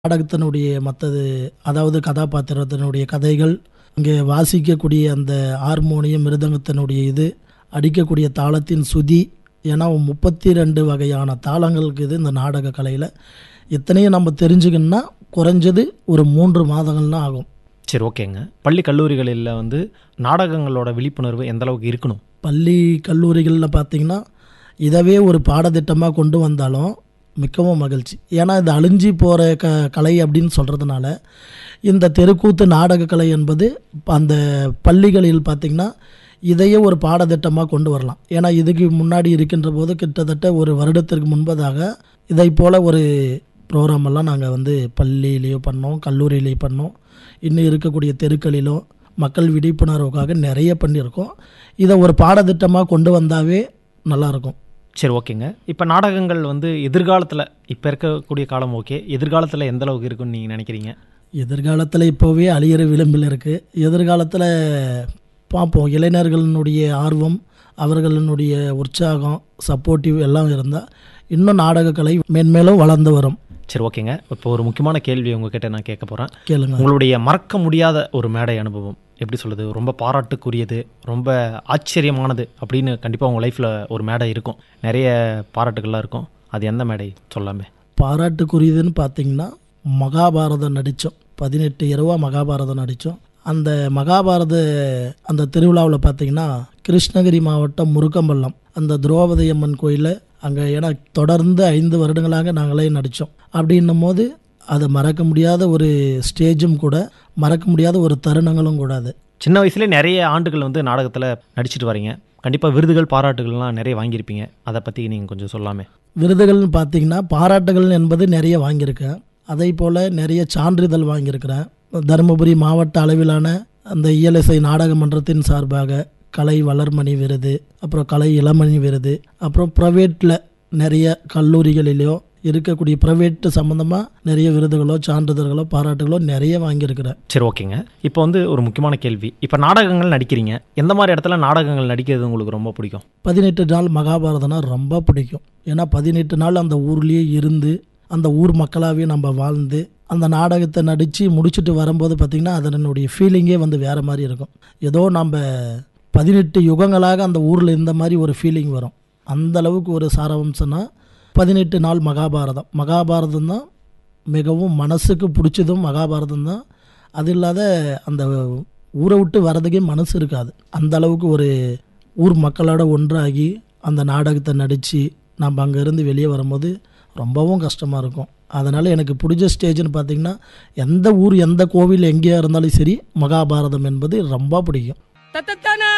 நாடகத்தினுடைய மற்றது அதாவது கதாபாத்திரத்தினுடைய கதைகள் இங்கே வாசிக்கக்கூடிய அந்த ஹார்மோனியம் மிருதங்கத்தினுடைய இது அடிக்கக்கூடிய தாளத்தின் சுதி ஏன்னா முப்பத்தி ரெண்டு வகையான தாளங்கள் இருக்குது இந்த நாடக கலையில் இத்தனையும் நம்ம தெரிஞ்சுக்கணுன்னா குறைஞ்சது ஒரு மூன்று மாதங்கள்லாம் ஆகும் சரி ஓகேங்க பள்ளி கல்லூரிகளில் வந்து நாடகங்களோட விழிப்புணர்வு எந்த அளவுக்கு இருக்கணும் பள்ளி கல்லூரிகளில் பார்த்தீங்கன்னா இதவே ஒரு பாடத்திட்டமாக கொண்டு வந்தாலும் மிகவும் மகிழ்ச்சி ஏன்னா இது அழிஞ்சி போகிற க கலை அப்படின்னு சொல்கிறதுனால இந்த தெருக்கூத்து நாடக கலை என்பது இப்ப அந்த பள்ளிகளில் பார்த்திங்கன்னா இதையே ஒரு பாடத்திட்டமாக கொண்டு வரலாம் ஏன்னா இதுக்கு முன்னாடி இருக்கின்ற போது கிட்டத்தட்ட ஒரு வருடத்திற்கு முன்பதாக இதை போல் ஒரு ப்ரோக்ராம் எல்லாம் நாங்கள் வந்து பள்ளியிலேயோ பண்ணோம் கல்லூரியிலேயோ பண்ணோம் இன்னும் இருக்கக்கூடிய தெருக்களிலோ மக்கள் விழிப்புணர்வுக்காக நிறைய பண்ணியிருக்கோம் இதை ஒரு பாடத்திட்டமாக கொண்டு வந்தாவே நல்லாயிருக்கும் சரி ஓகேங்க இப்போ நாடகங்கள் வந்து எதிர்காலத்தில் இப்போ இருக்கக்கூடிய காலம் ஓகே எதிர்காலத்தில் எந்த அளவுக்கு இருக்குன்னு நீங்கள் நினைக்கிறீங்க எதிர்காலத்தில் இப்போவே அழியிற விளிம்பில் இருக்குது எதிர்காலத்தில் பார்ப்போம் இளைஞர்களினுடைய ஆர்வம் அவர்களினுடைய உற்சாகம் சப்போர்ட்டிவ் எல்லாம் இருந்தால் இன்னும் நாடகக்கலை மென்மேலும் வளர்ந்து வரும் சரி ஓகேங்க இப்போ ஒரு முக்கியமான கேள்வி உங்ககிட்ட நான் கேட்க போகிறேன் கேளுங்க உங்களுடைய மறக்க முடியாத ஒரு மேடை அனுபவம் எப்படி சொல்கிறது ரொம்ப பாராட்டுக்குரியது ரொம்ப ஆச்சரியமானது அப்படின்னு கண்டிப்பாக உங்கள் லைஃப்பில் ஒரு மேடை இருக்கும் நிறைய பாராட்டுகள்லாம் இருக்கும் அது எந்த மேடை சொல்லாமே பாராட்டுக்குரியதுன்னு பார்த்தீங்கன்னா மகாபாரதம் நடித்தோம் பதினெட்டு இரவா மகாபாரதம் நடித்தோம் அந்த மகாபாரத அந்த திருவிழாவில் பார்த்தீங்கன்னா கிருஷ்ணகிரி மாவட்டம் முருக்கம்பள்ளம் அந்த திரௌபதி அம்மன் கோயிலில் அங்கே ஏன்னா தொடர்ந்து ஐந்து வருடங்களாக நாங்களே நடித்தோம் அப்படின்னும் போது அதை மறக்க முடியாத ஒரு ஸ்டேஜும் கூட மறக்க முடியாத ஒரு தருணங்களும் கூட அது சின்ன வயசுலேயே நிறைய ஆண்டுகள் வந்து நாடகத்தில் நடிச்சிட்டு வரீங்க கண்டிப்பாக விருதுகள் பாராட்டுகள்லாம் நிறைய வாங்கியிருப்பீங்க அதை பற்றி நீங்கள் கொஞ்சம் சொல்லாமே விருதுகள்னு பார்த்தீங்கன்னா பாராட்டுகள் என்பது நிறைய வாங்கியிருக்கேன் அதே போல் நிறைய சான்றிதழ் வாங்கியிருக்கிறேன் தருமபுரி மாவட்ட அளவிலான அந்த இயலிசை நாடக மன்றத்தின் சார்பாக கலை வளர்மணி விருது அப்புறம் கலை இளமணி விருது அப்புறம் ப்ரைவேட்டில் நிறைய கல்லூரிகளிலோ இருக்கக்கூடிய ப்ரைவேட்டு சம்மந்தமாக நிறைய விருதுகளோ சான்றிதழ்களோ பாராட்டுகளோ நிறைய வாங்கியிருக்கிறேன் சரி ஓகேங்க இப்போ வந்து ஒரு முக்கியமான கேள்வி இப்போ நாடகங்கள் நடிக்கிறீங்க எந்த மாதிரி இடத்துல நாடகங்கள் நடிக்கிறது உங்களுக்கு ரொம்ப பிடிக்கும் பதினெட்டு நாள் மகாபாரதம்னா ரொம்ப பிடிக்கும் ஏன்னா பதினெட்டு நாள் அந்த ஊர்லேயே இருந்து அந்த ஊர் மக்களாகவே நம்ம வாழ்ந்து அந்த நாடகத்தை நடித்து முடிச்சுட்டு வரும்போது பார்த்திங்கன்னா அதனுடைய ஃபீலிங்கே வந்து வேறு மாதிரி இருக்கும் ஏதோ நம்ம பதினெட்டு யுகங்களாக அந்த ஊரில் இருந்த மாதிரி ஒரு ஃபீலிங் வரும் அந்த அளவுக்கு ஒரு சாரவம்சம்னா பதினெட்டு நாள் மகாபாரதம் மகாபாரதம் தான் மிகவும் மனசுக்கு பிடிச்சதும் மகாபாரதம் தான் அது இல்லாத அந்த ஊரை விட்டு வர்றதுக்கே மனசு இருக்காது அந்த அளவுக்கு ஒரு ஊர் மக்களோட ஒன்றாகி அந்த நாடகத்தை நடித்து நம்ம அங்கேருந்து வெளியே வரும்போது ரொம்பவும் கஷ்டமாக இருக்கும் அதனால் எனக்கு பிடிச்ச ஸ்டேஜ்னு பார்த்திங்கன்னா எந்த ஊர் எந்த கோவில் எங்கேயா இருந்தாலும் சரி மகாபாரதம் என்பது ரொம்ப பிடிக்கும் தத்தத்தானா